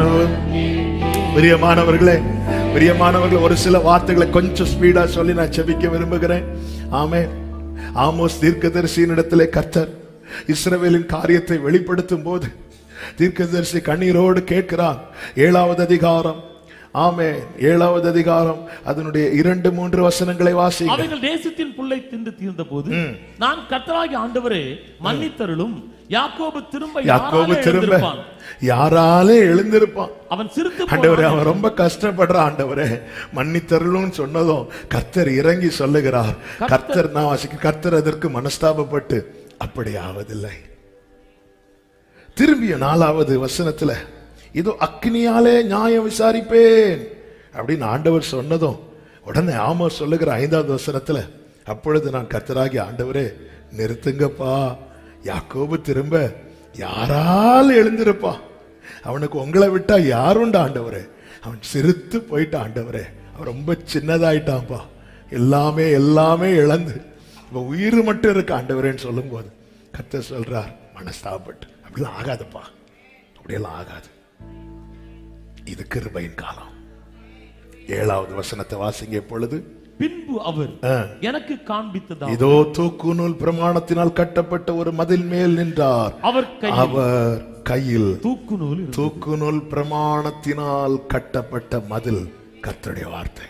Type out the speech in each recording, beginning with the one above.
ஆண்டவர் பிரியமானவர்களே பிரியமானவர்கள் ஒரு சில வார்த்தைகளை கொஞ்சம் ஸ்பீடா சொல்லி நான் செபிக்க விரும்புகிறேன் ஆமே ஆமோஸ் தீர்க்கதரிசியின் இடத்திலே கர்த்தர் இஸ்ரவேலின் காரியத்தை வெளிப்படுத்தும் போது தீர்க்கதரிசி கண்ணீரோடு கேட்கிறார் ஏழாவது அதிகாரம் ஆமே ஏழாவது அதிகாரம் அதனுடைய இரண்டு மூன்று வசனங்களை வாசிங்க அவைகள் தேசத்தின் புல்லை தின்று தீர்ந்த போது நான் கர்த்தராகி ஆண்டவரே மன்னித்தருளும் யாக்கோபு திரும்ப யாக்கோபு யாராலே திரும்ப எழுந்திருப்பான்? யாராலே எழுந்திருப்பான் அவன் சிரித்து ஆண்டவரே போனான். அவன் ரொம்ப கஷ்டப்படுற ஆண்டவரே மன்னித்தருளும் சொன்னதும் கர்த்தர் இறங்கி சொல்லுகிறார் கர்த்தர் நான் வாசிக்க கர்த்தர் அதற்கு மனஸ்தாபப்பட்டு அப்படி ஆவதில்லை திரும்பிய நாலாவது வசனத்துல இதோ அக்னியாலே நியாயம் விசாரிப்பேன் அப்படின்னு ஆண்டவர் சொன்னதும் உடனே ஆமா சொல்லுகிற ஐந்தாவது வசனத்துல அப்பொழுது நான் கர்த்தராகி ஆண்டவரே நிறுத்துங்கப்பா யாக்கோபு திரும்ப யாரால் எழுந்திருப்பான் அவனுக்கு உங்களை விட்டா யாருண்டு ஆண்டவரே அவன் சிரித்து போயிட்டான் ஆண்டவரே அவன் ரொம்ப சின்னதாயிட்டான்ப்பா எல்லாமே எல்லாமே இழந்து இப்ப உயிர் மட்டும் இருக்கு ஆண்டவரேன்னு சொல்லும்போது கர்த்தர் சொல்றார் மனஸ்தாபப்பட்டு அப்படிலாம் ஆகாதுப்பா அப்படியெல்லாம் ஆகாது இது கிருபையின் காலம் ஏழாவது வசனத்தை வாசிங்க இப்பொழுது பின்பு அவர் ஆ. எனக்கு காண்பித்ததா இதோ தூக்கு நூல் பிரமாணத்தினால் கட்டப்பட்ட ஒரு மதில் மேல் நின்றார் அவர் கையில் அவர் கையில் தூக்கு நூல் இருந்தது. தூக்கு நூல் பிரமாணத்தினால் கட்டப்பட்ட மதில் கர்த்தருடைய வார்த்தை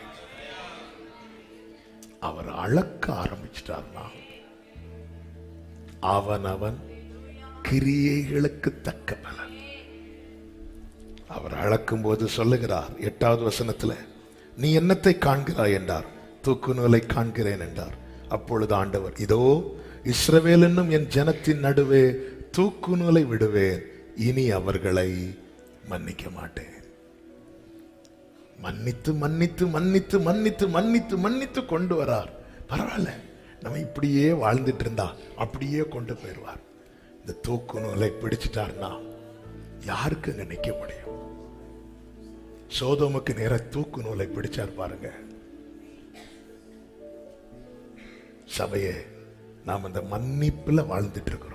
அவர் அளக்க ஆரம்பிச்சிட்டார்னா அவன் அவன் கிரியைகளுக்கு தக்க பலன் அவர் அளக்கும் போது சொல்லுகிறார் எட்டாவது வசனத்துல நீ என்னத்தை காண்கிறாய் என்றார் தூக்கு நூலை காண்கிறேன் என்றார் அப்பொழுது ஆண்டவர் இதோ இஸ்ரவேல் என்னும் என் ஜனத்தின் நடுவே தூக்கு நூலை விடுவேன் இனி அவர்களை மன்னிக்க மாட்டேன் மன்னித்து மன்னித்து மன்னித்து மன்னித்து மன்னித்து மன்னித்து கொண்டு வரார் பரவாயில்ல நம்ம இப்படியே வாழ்ந்துட்டு இருந்தா அப்படியே கொண்டு போயிடுவார் இந்த தூக்கு நூலை பிடிச்சிட்டார்னா யாருக்கு அங்க நிக்க முடியும் சோதோமுக்கு நேர தூக்கு நூலை பிடிச்சார் பாருங்க சபையே நாம் அந்த மன்னிப்புல வாழ்ந்துட்டு இருக்கிறோம்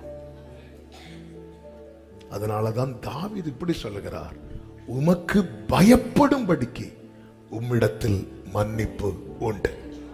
அதனாலதான் தாவீது இப்படி சொல்லுகிறார் உமக்கு பயப்படும்படிக்கு உம்மிடத்தில் மன்னிப்பு உண்டு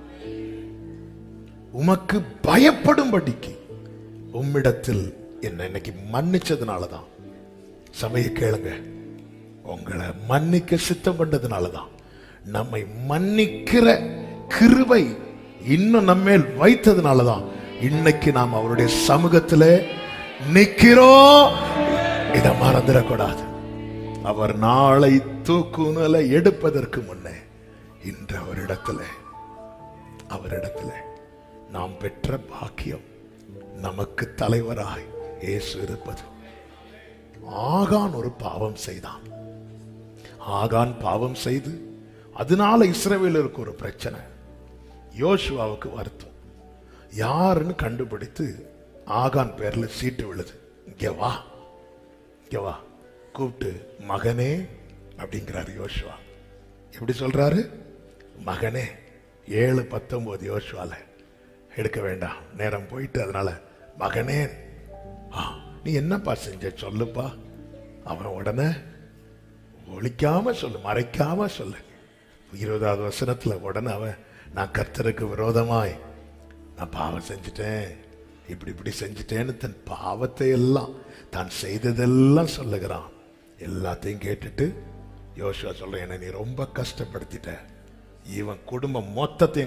உமக்கு பயப்படும்படிக்கு உம்மிடத்தில் என்ன இன்னைக்கு மன்னிச்சதுனாலதான் சபையை கேளுங்க உங்களை மன்னிக்க சித்தம் பண்ணதுனாலதான் நம்மை மன்னிக்கிற கிருபை இன்னும் நம்மேல் வைத்ததுனாலதான் இன்னைக்கு நாம் அவருடைய சமூகத்துல நிக்கிறோம் இதை மறந்துடக்கூடாது அவர் நாளை தூக்குனலை எடுப்பதற்கு முன்னே இன்று அவரிடத்துல அவரிடத்துல நாம் பெற்ற பாக்கியம் நமக்கு தலைவராய் இயேசு இருப்பது ஆகான் ஒரு பாவம் செய்தான் ஆகான் பாவம் செய்து அதனால இஸ்ரவேலருக்கு ஒரு பிரச்சனை யோசுவாவுக்கு வருத்தம் யாருன்னு கண்டுபிடித்து ஆகான் பேர்ல சீட்டு விழுது இங்க வா இங்க வா கூப்பிட்டு மகனே அப்படிங்கிறாரு யோசுவா எப்படி சொல்றாரு மகனே ஏழு பத்தொன்பது யோசுவால எடுக்க வேண்டாம் நேரம் போயிட்டு அதனால மகனே ஆ, நீ என்னப்பா செஞ்ச சொல்லுப்பா அவன் உடனே ஒழிக்காம சொல்லு மறைக்காம சொல்லு இருபதாவது வசனத்துல உடனே அவன் நான் கர்த்தருக்கு விரோதமாய் நான் பாவம் செஞ்சுட்டேன் இப்படி இப்படி செஞ்சுட்டேன்னு தன் பாவத்தை எல்லாம் தான் செய்ததெல்லாம் சொல்லுகிறான் எல்லாத்தையும் கேட்டுட்டு யோசுவா சொல்றேன் என்னை நீ ரொம்ப கஷ்டப்படுத்திட்ட இவன் குடும்பம் மொத்தத்தையும்